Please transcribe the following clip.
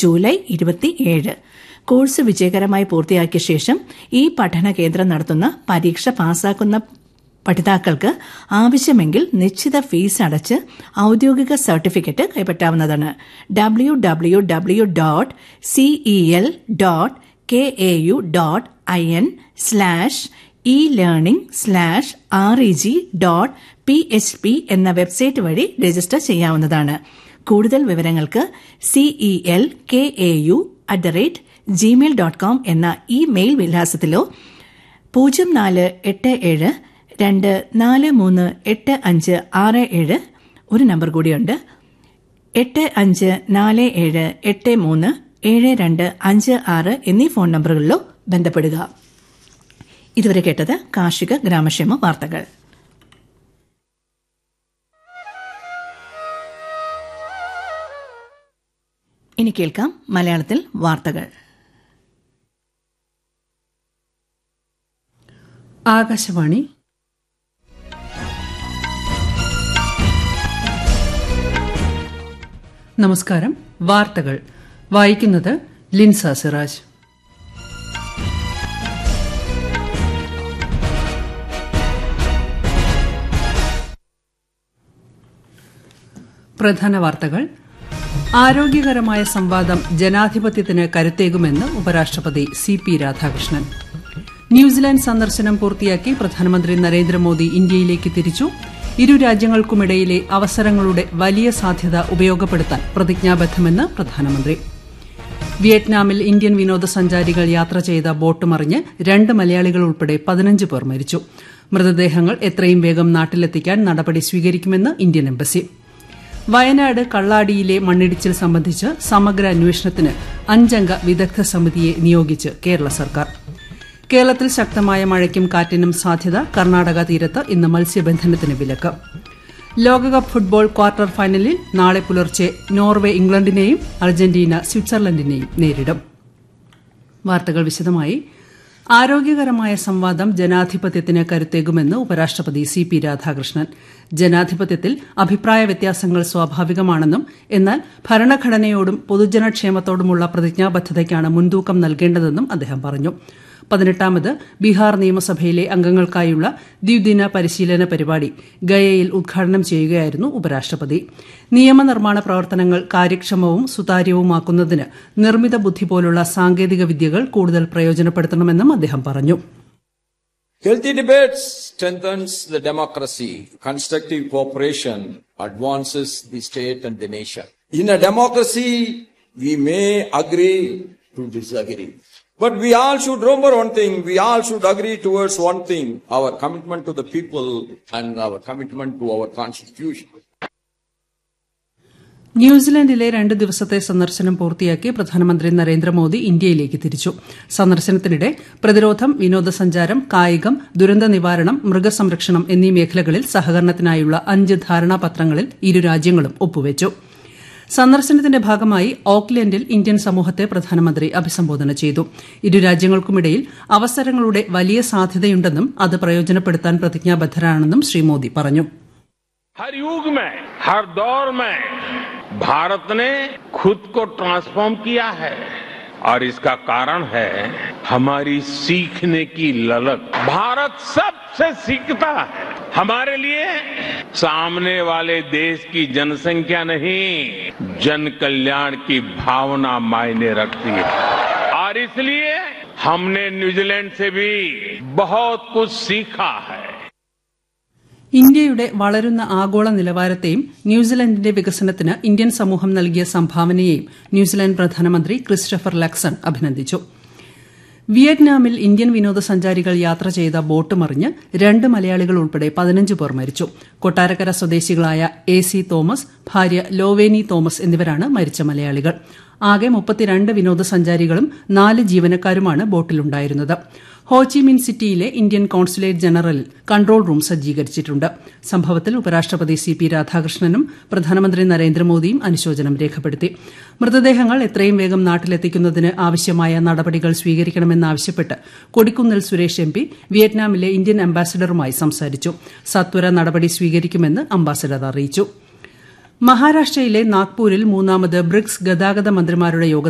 July ഇരുപത്തിയേഴ് course വിജയകരമായി പൂർത്തിയാക്കിയ ശേഷം ഈ പഠന കേന്ദ്രം നടത്തുന്ന പരീക്ഷ പാസാക്കുന്ന പഠിതാക്കൾക്ക് ആവശ്യമെങ്കിൽ നിശ്ചിത ഫീസ് അടച്ച് ഔദ്യോഗിക സർട്ടിഫിക്കറ്റ് കൈപ്പറ്റാവുന്നതാണ് W W W dot CEL dot K A U dot I N slash E learning slash R E G dot P H P എന്ന വെബ്സൈറ്റ് വഴി രജിസ്റ്റർ ചെയ്യാവുന്നതാണ് കൂടുതൽ വിവരങ്ങൾക്ക് CEL K A U at the rate Gmail dot com എന്ന email വിലാസത്തിലോ പൂജ്യം നാല് എട്ട് ഏഴ് രണ്ട് നാല് മൂന്ന് എട്ട് അഞ്ച് ആറ് ഏഴ് ഒരു നമ്പർ കൂടിയുണ്ട് എട്ട് അഞ്ച് നാല് ഏഴ് എട്ട് മൂന്ന് ഏഴ് രണ്ട് അഞ്ച് ആറ് എന്നീ ഫോൺ നമ്പറുകളിലോ ബന്ധപ്പെടുക ഇതുവരെ കേട്ടത് കാർഷിക ഗ്രാമക്ഷേമ വാർത്തകൾ ഇനി കേൾക്കാം മലയാളത്തിൽ വാർത്തകൾ ആകാശവാണി നമസ്കാരം വാർത്തകൾ വായിക്കുന്നത് ലിൻസ സിറാജ് പ്രധാന വാർത്തകൾ ആരോഗ്യകരമായ സംവാദം ജനാധിപത്യത്തിന് കരുത്തേകുമെന്ന് ഉപരാഷ്ട്രപതി സി പി രാധാകൃഷ്ണൻ ന്യൂസിലാൻഡ് സന്ദർശനം പൂർത്തിയാക്കി പ്രധാനമന്ത്രി നരേന്ദ്രമോദി ഇന്ത്യയിലേക്ക് തിരിച്ചു ഇരു രാജ്യങ്ങൾക്കുമിടയിലെ അവസരങ്ങളുടെ വലിയ സാധ്യത ഉപയോഗപ്പെടുത്താൻ പ്രതിജ്ഞാബദ്ധമെന്ന് പ്രധാനമന്ത്രി വിയറ്റ്നാമിൽ ഇന്ത്യൻ വിനോദസഞ്ചാരികൾ യാത്ര ചെയ്ത ബോട്ട് മറിഞ്ഞ് രണ്ട് മലയാളികൾ ഉൾപ്പെടെ പതിനഞ്ച് പേർ മരിച്ചു മൃതദേഹങ്ങൾ എത്രയും വേഗം നാട്ടിലെത്തിക്കാൻ നടപടി സ്വീകരിക്കുമെന്ന് ഇന്ത്യൻ എംബസി വയനാട് കള്ളാടിയിലെ മണ്ണിടിച്ചിൽ സംബന്ധിച്ച് സമഗ്ര അന്വേഷണത്തിന് അഞ്ചംഗ വിദഗ്ധ സമിതിയെ നിയോഗിച്ച് കേരള സർക്കാർ കേരളത്തിൽ ശക്തമായ മഴയ്ക്കും കാറ്റിനും സാധ്യത കർണാടക തീരത്ത് ഇന്ന് മത്സ്യബന്ധനത്തിന് വിലക്ക് ലോകകപ്പ് ഫുട്ബോൾ ക്വാർട്ടർ ഫൈനലിൽ നാളെ പുലർച്ചെ നോർവെ ഇംഗ്ലണ്ടിനെയും അർജന്റീന സ്വിറ്റ്സർലൻഡിനെയും നേരിടും വാർത്തകൾ വിശദമായി ആരോഗ്യകരമായ സംവാദം ജനാധിപത്യത്തിന് കരുത്തേകുമെന്ന് ഉപരാഷ്ട്രപതി സി പി രാധാകൃഷ്ണൻ ജനാധിപത്യത്തിൽ അഭിപ്രായ വ്യത്യാസങ്ങൾ സ്വാഭാവികമാണെന്നും എന്നാൽ ഭരണഘടനയോടും പൊതുജനക്ഷേമത്തോടുമുള്ള പ്രതിജ്ഞാബദ്ധതയ്ക്കാണ് മുൻതൂക്കം നൽകേണ്ടതെന്നും അദ്ദേഹം പറഞ്ഞു പതിനെട്ടാമത് ബീഹാർ നിയമസഭയിലെ അംഗങ്ങൾക്കായുള്ള ദ്വിദിന പരിശീലന പരിപാടി ഗയയിൽ ഉദ്ഘാടനം ചെയ്യുകയായിരുന്നു ഉപരാഷ്ട്രപതി നിയമനിർമ്മാണ പ്രവർത്തനങ്ങൾ കാര്യക്ഷമവും സുതാര്യവുമാക്കുന്നതിന് നിർമ്മിത ബുദ്ധി പോലുള്ള സാങ്കേതിക വിദ്യകൾ കൂടുതൽ പ്രയോജനപ്പെടുത്തണമെന്നും അദ്ദേഹം പറഞ്ഞു Healthy debates strengthens the democracy. Constructive cooperation advances the state and the nation. In a democracy, we may agree to disagree. But we all should remember one thing. We all should agree towards one thing. Our commitment to the people and our commitment to our constitution. ന്യൂസിലൻഡിലെ രണ്ട് ദിവസത്തെ സന്ദർശനം പൂർത്തിയാക്കി പ്രധാനമന്ത്രി നരേന്ദ്രമോദി ഇന്ത്യയിലേക്ക് തിരിച്ചു സന്ദർശനത്തിനിടെ പ്രതിരോധം വിനോദസഞ്ചാരം കായികം ദുരന്ത നിവാരണം മൃഗസംരക്ഷണം എന്നീ മേഖലകളിൽ സഹകരണത്തിനായുള്ള അഞ്ച് ധാരണാപത്രങ്ങളിൽ ഇരു രാജ്യങ്ങളും ഒപ്പുവച്ചു സന്ദർശനത്തിന്റെ ഭാഗമായി ഓക്ലൻഡിൽ ഇന്ത്യൻ സമൂഹത്തെ പ്രധാനമന്ത്രി അഭിസംബോധന ചെയ്തു ഇരു രാജ്യങ്ങൾക്കുമിടയിൽ അവസരങ്ങളുടെ വലിയ സാധ്യതയുണ്ടെന്നും അത് പ്രയോജനപ്പെടുത്താൻ പ്രതിജ്ഞാബദ്ധരാണെന്നും ശ്രീ മോദി പറഞ്ഞു हर युग में हर दौर में भारत ने खुद को ट्रांसफॉर्म किया है और इसका कारण है हमारी सीखने की ललक भारत सबसे सीखता है हमारे लिए सामने वाले देश की जनसंख्या नहीं जन कल्याण की भावना मायने रखती है और इसलिए हमने न्यूजीलैंड से भी बहुत कुछ सीखा है ഇന്ത്യയുടെ വളരുന്ന ആഗോള നിലവാരത്തെയും ന്യൂസിലൻഡിന്റെ വികസനത്തിന് ഇന്ത്യൻ സമൂഹം നൽകിയ സംഭാവനയെയും ന്യൂസിലൻഡ് പ്രധാനമന്ത്രി ക്രിസ്റ്റഫർ ലക്സൺ അഭിനന്ദിച്ചു വിയറ്റ്നാമിൽ ഇന്ത്യൻ വിനോദസഞ്ചാരികൾ യാത്ര ചെയ്ത ബോട്ട് മറിഞ്ഞ് രണ്ട് മലയാളികൾ ഉൾപ്പെടെ പതിനഞ്ച് പേർ മരിച്ചു കൊട്ടാരക്കര സ്വദേശികളായ എ സി തോമസ് ഭാര്യ ലോവേനി തോമസ് എന്നിവരാണ് മരിച്ച മലയാളികൾ ആകെ മുപ്പത്തിരണ്ട് വിനോദസഞ്ചാരികളും നാല് ജീവനക്കാരുമാണ് ബോട്ടിലുണ്ടായിരുന്നത് ഹോച്ചിമിൻ സിറ്റിയിലെ ഇന്ത്യൻ കോൺസുലേറ്റ് ജനറലിൽ കൺട്രോൾ റൂം സജ്ജീകരിച്ചിട്ടുണ്ട് സംഭവത്തിൽ ഉപരാഷ്ട്രപതി സി പി രാധാകൃഷ്ണനും പ്രധാനമന്ത്രി നരേന്ദ്രമോദിയും അനുശോചനം രേഖപ്പെടുത്തി മൃതദേഹങ്ങൾ എത്രയും വേഗം നാട്ടിലെത്തിക്കുന്നതിന് ആവശ്യമായ നടപടികൾ സ്വീകരിക്കണമെന്നാവശ്യപ്പെട്ട് കൊടിക്കുന്നിൽ സുരേഷ് എം പി വിയറ്റ്നാമിലെ ഇന്ത്യൻ അംബാസിഡറുമായി സംസാരിച്ചു സത്വര നടപടി സ്വീകരിക്കുമെന്ന് അംബാസിഡർ അറിയിച്ചു മഹാരാഷ്ട്രയിലെ നാഗ്പൂരിൽ മൂന്നാമത് ബ്രിക്സ് ഗതാഗത മന്ത്രിമാരുടെ യോഗത്തിൽ